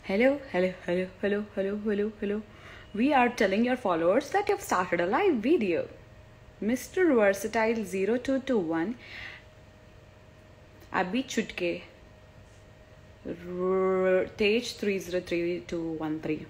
Hello, hello, hello, hello, hello, hello, hello. We are telling your followers that you've started a live video. Mr. Versatile 0221 Abhi Chutke R- Tej 303213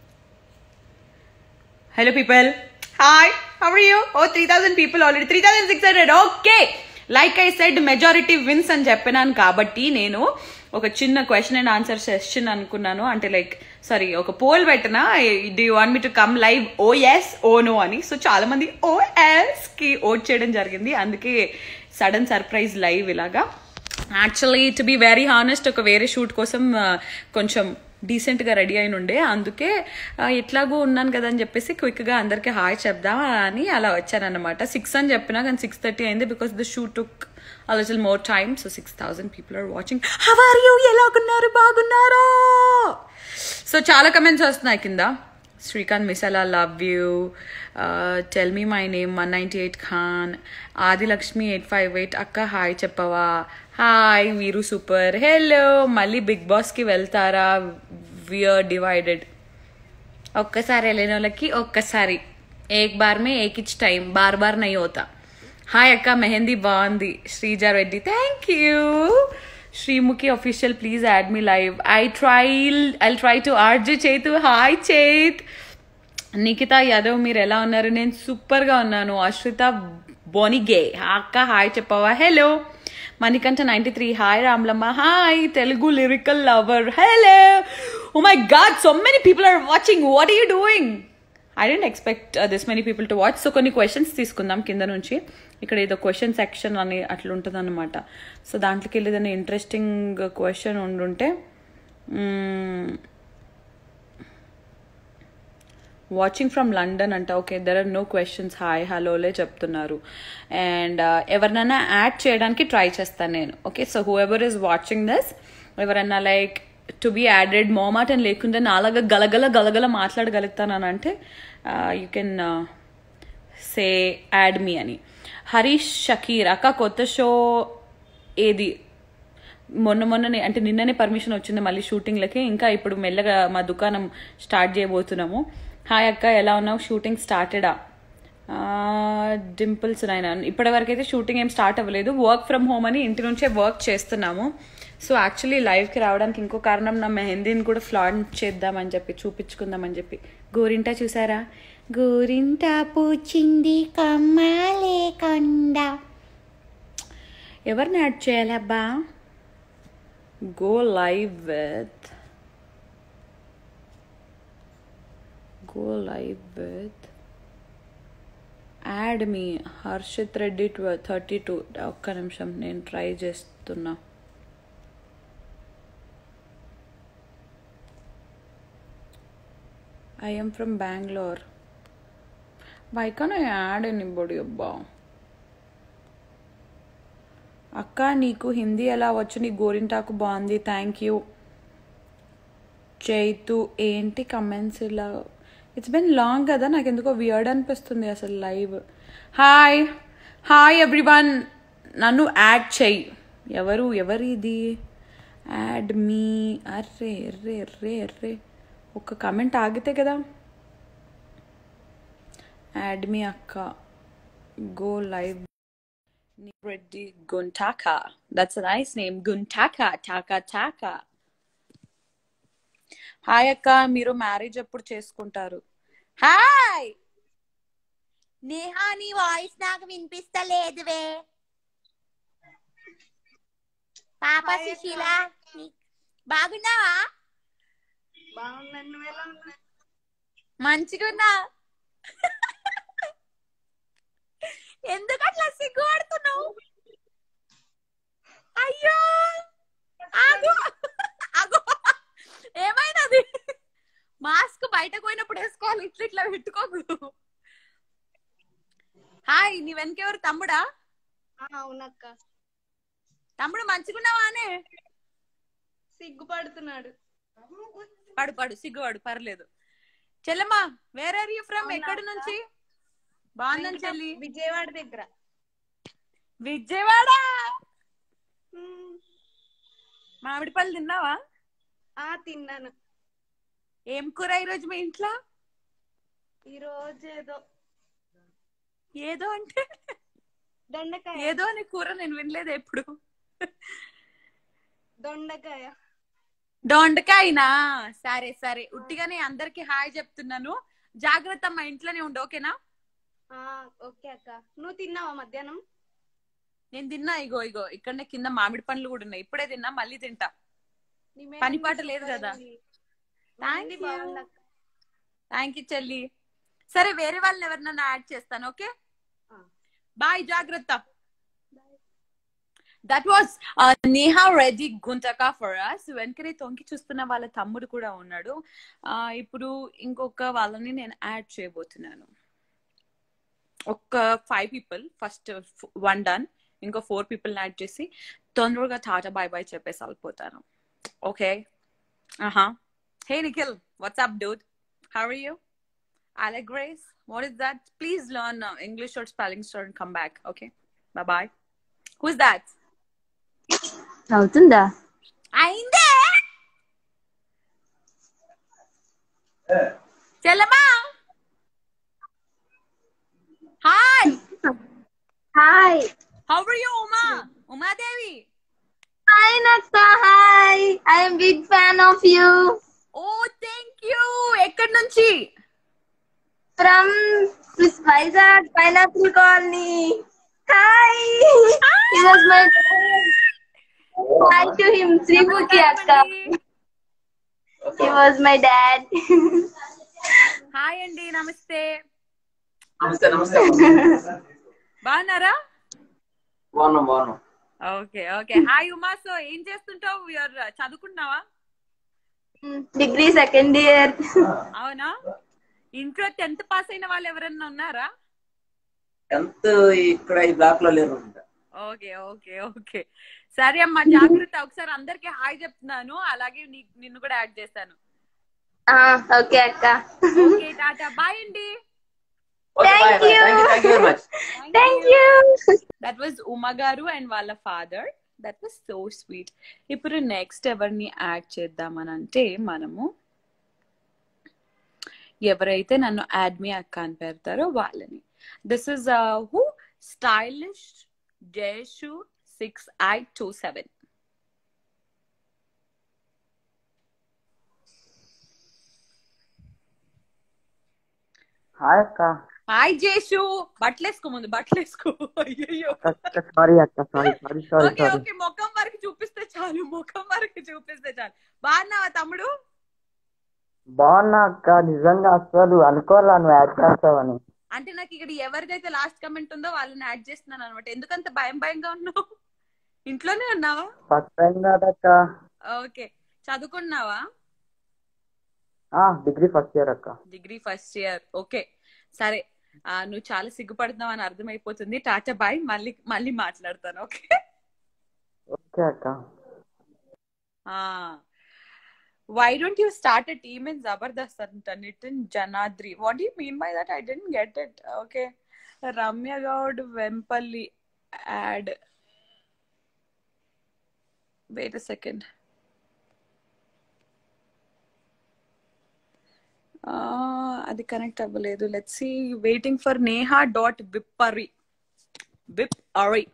Hello, people. Hi, how are you? Oh, 3000 people already. 3600. Okay. Like I said majority wins అని చెప్పినాను కాబట్టి నేను ఒక చిన్న question and answer session అనుకున్నాను అంటే like sorry ఒక poll పెట్టిన do you want me to come live oh yes oh no అని సో చాలా మంది ఓ ఎస్ కి ఓట్ చేయడం జరిగింది అందుకే సడన్ సర్ప్రైజ్ లైవ్ ఇలాగా actually to be very honest ఒక వేరే షూట్ కోసం ఆ, కొంచెం డీసెంట్గా రెడీ అయిన ఉండే అందుకే ఆ, ఎట్లాగో ఉన్నాను కదా అని చెప్పేసి క్విక్గా అందరికీ హాయ్ చెప్దాం అని అలా వచ్చానన్నమాట సిక్స్ అని చెప్పినా కానీ సిక్స్ థర్టీ అయింది because the shoot took a little more time so six thousand people are watching how are you ఎలాగున్నారు బాగున్నారా సో చాలా కమెంట్స్ వస్తున్నాయి కింద Srikanth Misala love you tell me my name one ninety eight Khan Adilakshmi eight five eight అక్క hi చెప్పవా hi Veeru super hello మళ్ళీ big బాస్కి వెళ్తారా వియర్ డివైడెడ్ ఒక్కసారి వెళ్ళిన వాళ్ళకి ఒక్కసారి ఏక్ బార్ మే ఏక్ ఇచ్ టైం బార్ బార్ నై హోతా హాయ్ అక్క మెహందీ బాగుంది Sreeja Reddy thank you Sreemukhi official please add me live I try I try to Arju చేతు హాయ్ చేత్ నిఖిత యాదవ్ మీరు ఎలా ఉన్నారు నేను సూపర్గా ఉన్నాను అశ్రిత బోనిగే అక్క హాయ్ చెప్పవా hello Manikanta ninety three hi Ramlamma hi Telugu lyrical lover hello oh my god so many people are watching what you doing I didn't expect this many people to watch so కొన్ని క్వశ్చన్స్ తీసుకుందాం కింద నుంచి ఇక్కడ ఏదో క్వశ్చన్ సెక్షన్ అని అట్లా ఉంటుంది అనమాట సో దాంట్లోకి వెళ్ళి ఏదైనా ఇంట్రెస్టింగ్ క్వశ్చన్ ఉండుంటే వాచింగ్ ఫ్రమ్ లండన్ అంట okay there are no questions hi హలోలే చెప్తున్నారు అండ్ ఎవరినైనా యాడ్ చేయడానికి ట్రై చేస్తాను నేను okay so whoever is watching this ఎవరైనా లైక్ టు బి యాడెడ్ మోమాట అని లేకుండా నాలాగా గలగల గలగల మాట్లాడగలుగుతాను అంటే you can say add me అని హరీష్ షకీర్ అక్క కొత్త షో ఏది మొన్న మొన్ననే అంటే నిన్ననే పర్మిషన్ వచ్చింది మళ్ళీ షూటింగ్లకి ఇంకా ఇప్పుడు మెల్లగా మా దుకాణం స్టార్ట్ చేయబోతున్నాము హాయ్ అక్క ఎలా ఉన్నావు షూటింగ్ స్టార్టెడా డింపుల్స్ నాయన ఇప్పటి వరకు అయితే షూటింగ్ ఏం స్టార్ట్ అవ్వలేదు వర్క్ ఫ్రమ్ హోమ్ అని ఇంటి నుంచే వర్క్ చేస్తున్నాము సో యాక్చువల్లీ లైవ్కి రావడానికి ఇంకో కారణం నా మెహందీని కూడా ఫ్లాంట్ చేద్దామని చెప్పి చూపించుకుందామని చెప్పి గోరింటా చూసారా గోరింటా పూచింది కమ్మాలే కొండ ఎవరిని యాడ్ చేయాలబ్బా go live with go live with add me Harshit Reddy thirty two ఒక్క నిమిషం నేను ట్రై చేస్తున్నా I am from Bangalore why can I add anybody అబ్బా అక్క నీకు హిందీ ఎలా వచ్చు నీ గోరింటాకు బాగుంది థ్యాంక్ యూ చైతు ఏంటి కమెంట్స్ ఇలా ఇట్స్ బిన్ లాంగ్ కదా నాకు ఎందుకో వియర్డ్ అనిపిస్తుంది అసలు లైవ్ హాయ్ హాయ్ ఎవ్రీవన్ నన్ను యాడ్ చెయ్యి ఎవరు ఎవరు ఇది యాడ్ మీ అర్రే ఎర్రే ఎర్రే ఎర్రే ఒక కమెంట్ ఆగితే కదా యాడ్ మీ అక్క go live Reddy Guntaka that's nice name Guntaka టాకా టాకా హాయ్ అక్క మీరు మ్యారేజ్ ఎప్పుడు చేసుకుంటారు హాయ్ నేహా నీ వాయిస్ నాకు వినిపిస్తలేదువే పాప హాయ్ అక్క. సుశీల నీ- బాగున్నావా బాగున్నాను నువ్వు ఎలా ఉన్నావు మంచిగున్నా ఎందుకు అట్లా సిగ్గుపడుతున్నావు అయ్యో ఆగు ఆగు ఏమైనది మాస్క్ బయటకు పోయినప్పుడు వేసుకోవాలి ఇట్లా ఇట్లా పెట్టుకోకు హాయ్ నీ వెనకెవరు తమ్ముడా ఆ, అవునక్క తమ్ముడు మంచిగున్నావా అనే సిగ్గుపడుతున్నాడు పడు పడు సిగ్గుపడు పర్లేదు చెల్లెమ్మా వేర్ ఆర్ యూ ఫ్రమ్ అవునా ఎక్కడి అక్క? నుంచి బాగుందని నేను చెల్లి విజయవాడ దగ్గర విజయవాడ ఉమ్, మామిడి పళ్ళు తిన్నావా ఆ తిన్నాను ఏం కూర ఈరోజు మీ ఇంట్లో ఈ రోజు ఏదో ఏదో అంటే దొండకాయ ఏదో అనే కూర నేను వినలేదు ఎప్పుడు దొండకాయ దొండకాయనా సరే సరే ఉట్టిగానే అందరికి హాయ్ చెప్తున్నాను జాగ్రత్త మా ఇంట్లోనే ఉండు ఓకేనా ఆ ఓకే అక్క నువ్వు తిన్నావా మధ్యాహ్నం నేను తిన్నా ఇగో ఇగో ఇక్కడనే కింద మామిడి పండ్లు కూడా ఉన్నాయి ఇప్పుడే తిన్నా మళ్ళీ తింటా నీ పని మెహందీ పాట లేదు సూపర్ కదా. ఉంది. Thank mehndi you. బాగుంది అక్క. థ్యాంక్ యూ చెల్లి సరే వేరే వాళ్ళని ఎవరినన్నా యాడ్ చేస్తాను ఓకే ఆ. బాయ్ జాగ్రత్త that was Neha Reddy Guntaka for us వెనకనే తొంగి చూస్తున్న వాళ్ళ తమ్ముడు కూడా ఉన్నాడు ఆ, ఇప్పుడు ఇంకొక వాళ్ళని నేను యాడ్ చేయబోతున్నాను ఒక five people first one done ఇంకో ఫోర్ పీపుల్ యాడ్ చేసి తొందరగా టాటా బాయ్ బాయ్ చెప్పేసి వెళ్ళిపోతాను okay aha hey Nikhil what's up dude how are you Alec Grace, what is that? Please learn uh, English or spelling store and come back. Okay. Bye bye. Who's that? అవుతుందా అయిందే చెల్లమ్మా hi hi how are you Uma Umadevi hi నక్క hi I'm big fan of you oh thank you ఎక్కడి నుంచి from Vizag pineapple colony hi he was my hi to him Sreemukhi అక్క he was my dad hi అండి నమస్తే నమస్తే నమస్తే బాగున్నారా బాగున్నాం బాగున్నాం okay okay hi Uma so ఏం చేస్తుంటావు యూర్ చదువుకుంటున్నావా డిగ్రీ సెకండ్ ఇయర్ అవునా ఇంట్లో టెన్త్ పాస్ అయిన వాళ్ళు ఎవరన్నా ఉన్నారా టెన్త్ ఇక్కడ ఈ బ్లాక్ లో లేరు ఓకే ఓకే ఓకే సరే అమ్మా జాగ్రత్త ఒకసారి అందరికి హాయ్ చెప్తున్నాను అలాగే నీ- నిన్ను కూడా యాడ్ చేస్తాను ఓకే అక్క ఓకే టాటా బాయ్ అండి Thank you. Thank you very much thank you that was Uma గారు అండ్ వాళ్ళ father that was so sweet ఇప్పుడు నెక్స్ట్ ఎవరిని యాడ్ చేద్దామని అంటే మనము ఎవరైతే నన్ను యాడ్ మీ అక్క అని పెడతారో వాళ్ళని this is who stylish Jayashu six I two seven hi అక్క హాయ్ జేషు బట్టలేసుకో ముందు బట్టలేసుకో అయ్యో అక్క సారీ అక్క sorry sorry sorry okay sorry okay ముఖం వరకు చూపిస్తే చాలు ముఖం వరకు చూపిస్తే చాలు బాగున్నావా తమ్ముడు బాగున్నా అక్క నిజంగా అసలు అనుకోవాలా నువ్వు యాడ్ చేస్తావని అంటే నాకు ఇక్కడ ఎవరిదైతే లాస్ట్ కమెంట్ ఉందో వాళ్ళని యాడ్ చేస్తున్నాను అనమాట ఎందుకంత భయం భయంగా ఉన్నావు ఇంట్లోనే ఉన్నావా ఫస్ట్ టైం కాదక్క ఓకే చదువుకున్నావా డిగ్రీ ఫస్ట్ ఇయర్ అక్క డిగ్రీ ఫస్ట్ ఇయర్ ఓకే సరే ఆ, నువ్వు చాలా సిగ్గుపడుతున్నావు అని అర్థమైపోతుంది టాటా బాయ్ మళ్ళీ మళ్ళీ మాట్లాడతాను ఓకే ఓకే అక్క why don't you start a team in Jabardasth అంట Nitin Janadri what you mean by that I didn't get it okay Ramya Goud Vempalli add wait a second అది కనెక్ట్ అవ్వలేదు let's see waiting for Neha dot Vippari విప్ అరి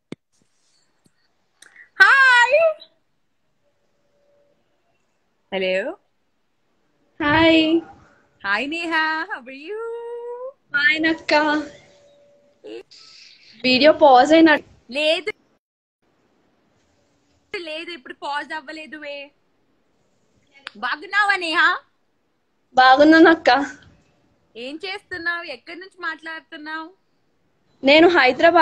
hi hello hi hi Neha how are you hi నక్క video pause అయిన లేదు లేదు ఇప్పుడు పాజ్ అవ్వలేదు వే బాగున్నావా నేహా బాగున్నానక్క ఏం చేస్తున్నావు ఎక్కడి నుంచి మాట్లాడుతున్నావు నేను హైదరాబాద్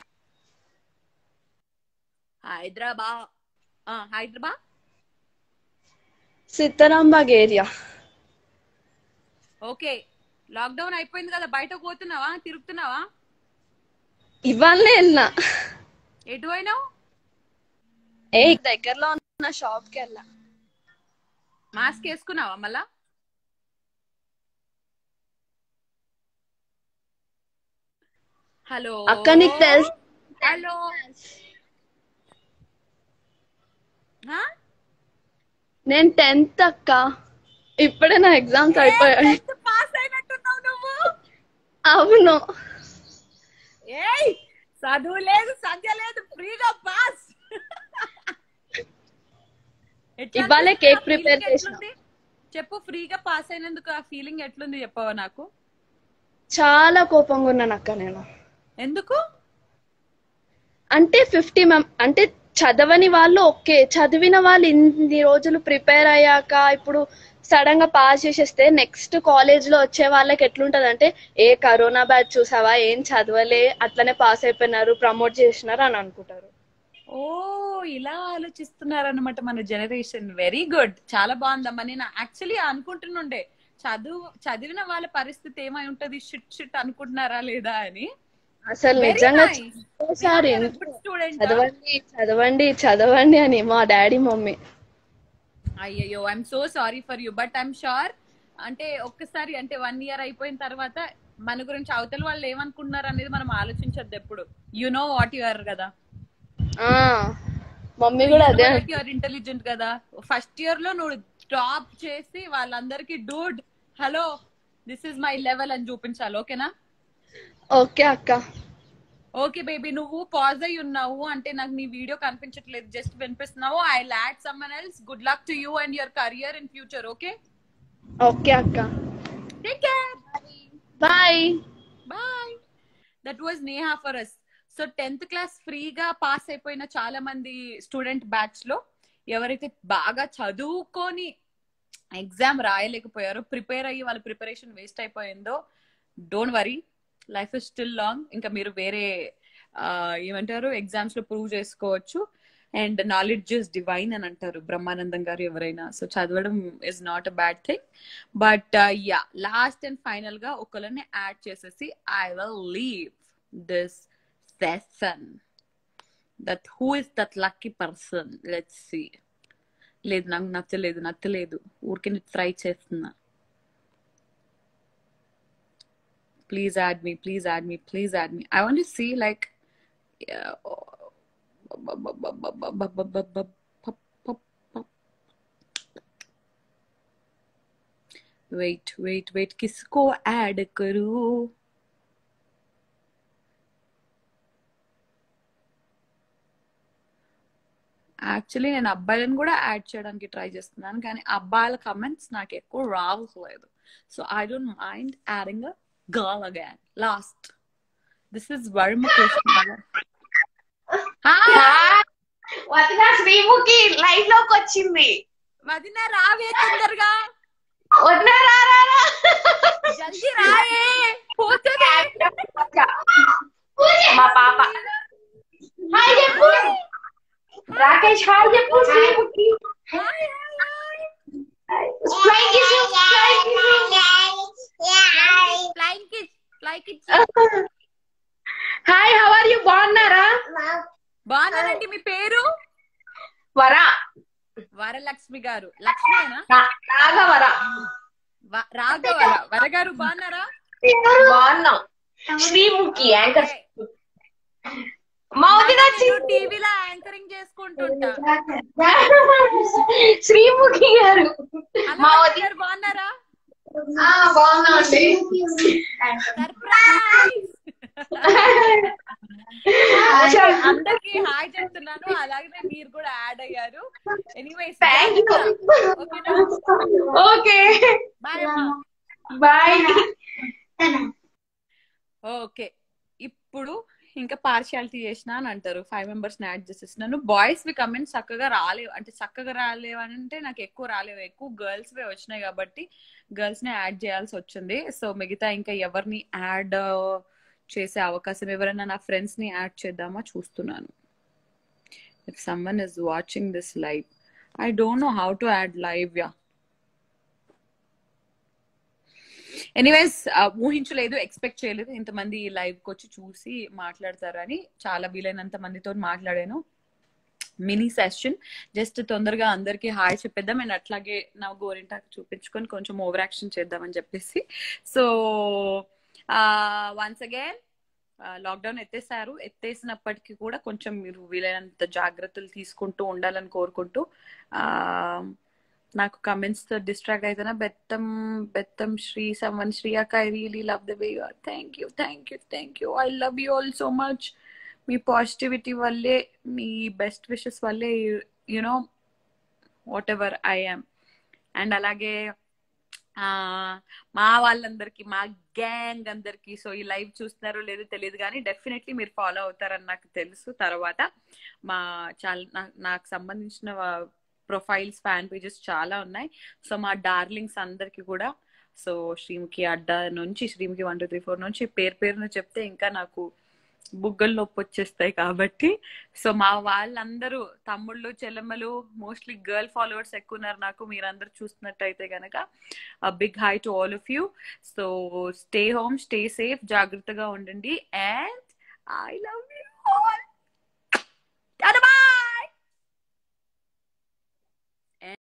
హైదరాబాద్ ఆ, Hyderabad Siddharambagh area okay lockdown అయిపోయింది కదా బయట పోతున్నావా తిరుగుతున్నావా ఇవాళనే వెళ్ళినా ఎటు పోయినావు ఏ దగ్గరలో ఉన్న షాప్ కి వెళ్ళా మాస్క్ వేసుకున్నావా మళ్ళా హలో అక్క నీకు తెలుసు హలో నేను టెన్త్ అక్క ఇప్పుడే నా ఎగ్జామ్స్ అయిపోయాయి పాస్ అయినట్టున్నావు నువ్వు అవును ఏయ్ చదువు లేదు సంధ్య లేదు ఫ్రీగా పాస్ ఇవాళే cake prepare చేసిన. చెప్పు ఫ్రీగా పాస్ అయినందుకు ఆ ఫీలింగ్ ఎట్లుంది చెప్పవా నాకు చాలా కోపంగా ఉన్నాను అక్క నేను ఎందుకు అంటే ఫిఫ్టీ మెం అంటే చదవని వాళ్ళు ఓకే చదివిన వాళ్ళు ఇన్ని రోజులు ప్రిపేర్ అయ్యాక ఇప్పుడు సడన్ గా పాస్ చేసేస్తే నెక్స్ట్ కాలేజ్ లో వచ్చే వాళ్ళకి ఎట్లుంటది అంటే ఏ కరోనా బ్యాచ్ చూసావా ఏం చదవలే అట్లనే పాస్ అయిపోయినారు ప్రమోట్ చేసినారు అని అనుకుంటారు ఓ ఇలా ఆలోచిస్తున్నారన్నమాట మన జనరేషన్ వెరీ గుడ్ చాలా బాగుందమ్మా నేను యాక్చువల్లీ అనుకుంటుండే చదువు చదివిన వాళ్ళ పరిస్థితి ఏమై ఉంటది షిట్ షిట్ అనుకుంటున్నారా లేదా అని అసలు Very నిజంగా nice. సారీ గుడ్ స్టూడెంట్ చదవండి చదవండి చదవండి అని మా డాడీ మమ్మీ అయ్యయ్యో I'm so sorry for you but I'm sure అంటే ఒక్కసారి అంటే వన్ ఇయర్ అయిపోయిన తర్వాత మన గురించి అవతల వాళ్ళు ఏమనుకుంటున్నారు అనేది మనం ఆలోచించొద్దు ఎప్పుడు you know what you are కదా ఆ మమ్మీ కూడా అదే యూఆర్ ఇంటెలిజెంట్ కదా ఫస్ట్ ఇయర్ లో నువ్వు టాప్ చేసి వాళ్ళందరికీ dude hello this is my level అని చూపించాలి ఓకేనా ఓకే అక్క ఓకే బేబీ నువ్వు పాజ్ అయి ఉన్నావు అంటే నాకు నీ వీడియో కనిపించట్లేదు జస్ట్ వినిపిస్తున్నావు I'll add someone else good luck to you and your career in future okay okay అక్క take care bye bye that was Neha for us so tenth class ఫ్రీగా పాస్ అయిపోయిన చాలా మంది స్టూడెంట్ బ్యాచ్ లో ఎవరైతే బాగా చదువుకొని ఎగ్జామ్ రాయలేకపోయారో ప్రిపేర్ అయ్యి వాళ్ళ ప్రిపరేషన్ వేస్ట్ అయిపోయిందో don't worry life is still long ఇంకా మీరు వేరే ఆ, ఏమంటారు ఎగ్జామ్స్ లో ప్రూవ్ చేసుకోవచ్చు అండ్ నాలెడ్జ్ ఇస్ డివైన్ అని అంటారు బ్రహ్మానందం గారు ఎవరైనా సో చదవడం is not a bad thing but yeah last and final గా ఒకళ్ళని యాడ్ చేసేసి I will leave this session that who is that lucky person let's see లేదు నాకు నచ్చలేదు నచ్చలేదు ఊరికి ట్రై చేస్తున్నా please add me please add me please add me I want see like wait wait wait किसको add करूं actually నేను అబ్బాయిలను కూడా యాడ్ చేయడానికి ట్రై చేస్తున్నాను కానీ అబ్బాయిల కమెంట్స్ నాకు ఎక్కువ రావట్లేదు so I don't mind adding girl again last this is Varma Krishna వదిన శ్రీముఖి లైవ్ లోకి వచ్చింది వదిన రావే తొందరగా వదిన రా రా రా. జల్దీ రాయే పోతుంది మా పాప హాయ్ చెప్పు రాకేష్ హాయ్ చెప్పు Sreemukhi Flying kiss you, flying kiss you. Flying kiss fly kiss hi how are you బాగున్నారా బాగున్నానండి మీ పేరు వరా వరలక్ష్మి గారు లక్ష్మేనా రా- రాఘవర వ- రాఘవర వరగారు బాగున్నారా బాగున్నాం శ్రీముఖి యాంకర్ మా వదిన వచ్చింది టీవీలో యాంకరింగ్ చేసుకుంటుంటా శ్రీముఖి గారు హలో మా వదిన వదిన గారు బాగున్నారా బాగున్నాండి సర్ప్రైజ్ అందరికి హాయ్ చెప్తున్నాను అలాగే మీరు కూడా యాడ్ అయ్యారు ఎనీవేస్ థ్యాంక్ యూ ఓకేనా ఓకే బాయ్ అమ్మా బాయ్ ఓకే ఇప్పుడు ఇంకా పార్షియాలిటీ చేసిన అని అంటారు ఫైవ్ మెంబర్స్ యాడ్ చేసేసినాను బాయ్స్ వి కమెంట్స్ చక్కగా రాలేవు అంటే చక్కగా రాలేవు అని అంటే నాకు ఎక్కువ రాలేవు ఎక్కువ గర్ల్స్ వే వచ్చినాయి కాబట్టి గర్ల్స్ ని యాడ్ చేయాల్సి వచ్చింది సో మిగతా ఇంకా ఎవరిని యాడ్ చేసే అవకాశం ఎవరైనా నా ఫ్రెండ్స్ ని యాడ్ చేద్దామా చూస్తున్నాను if someone is watching this live I don't know how to add live yeah anyways ఊహించలేదు ఎక్స్పెక్ట్ చేయలేదు ఇంతమంది లైవ్ కి వచ్చి చూసి మాట్లాడతారని చాలా వీలైనంత మందితో మాట్లాడాను మినీ సెషన్ జస్ట్ తొందరగా అందరికి హాయ్ చెప్పేద్దాం అండ్ అట్లాగే నా గోరింటాకు చూపించుకొని కొంచెం ఓవర్ యాక్షన్ చేద్దామని చెప్పేసి సో వన్స్ అగైన్ లాక్డౌన్ ఎత్తేసారు ఎత్తేసినప్పటికీ కూడా కొంచెం మీరు వీలైనంత జాగ్రత్తలు తీసుకుంటూ ఉండాలని కోరుకుంటూ నాకు కమెంట్స్ తో డిస్ట్రాక్ట్ అయితేనా బెత్తం బెత్తం శ్రీ సమ్మన్ శ్రీ అక్క I really love the way you are thank you thank you thank you I love you all so much మీ పాజిటివిటీ వల్లే మీ బెస్ట్ విషెస్ వల్లే you know whatever I am and అలాగే ఆ మా వాళ్ళందరికీ మా గ్యాంగ్ అందరికి సో ఈ లైవ్ చూస్తున్నారో లేదో తెలియదు కానీ డెఫినెట్లీ మీరు ఫాలో అవుతారని నాకు తెలుసు తర్వాత మా చాలా నా- నాకు సంబంధించిన ప్రొఫైల్స్ ఫ్యాన్ పేజెస్ చాలా ఉన్నాయి సో మా డార్లింగ్స్ అందరికి కూడా సో శ్రీముఖి అడ్డా నుంచి Sreemukhi one two three four నుంచి పేరు పేరును చెప్తే ఇంకా నాకు బుగ్గలు నొప్పి వచ్చేస్తాయి కాబట్టి సో మా వాళ్ళందరూ తమ్ముళ్ళు చెల్లెమ్మలు మోస్ట్లీ గర్ల్ ఫాలోవర్స్ ఎక్కువ ఉన్నారు నాకు మీరందరూ చూస్తున్నట్టయితే కనుక big hi to all of you so stay home stay safe జాగ్రత్తగా ఉండండి and I love you all bye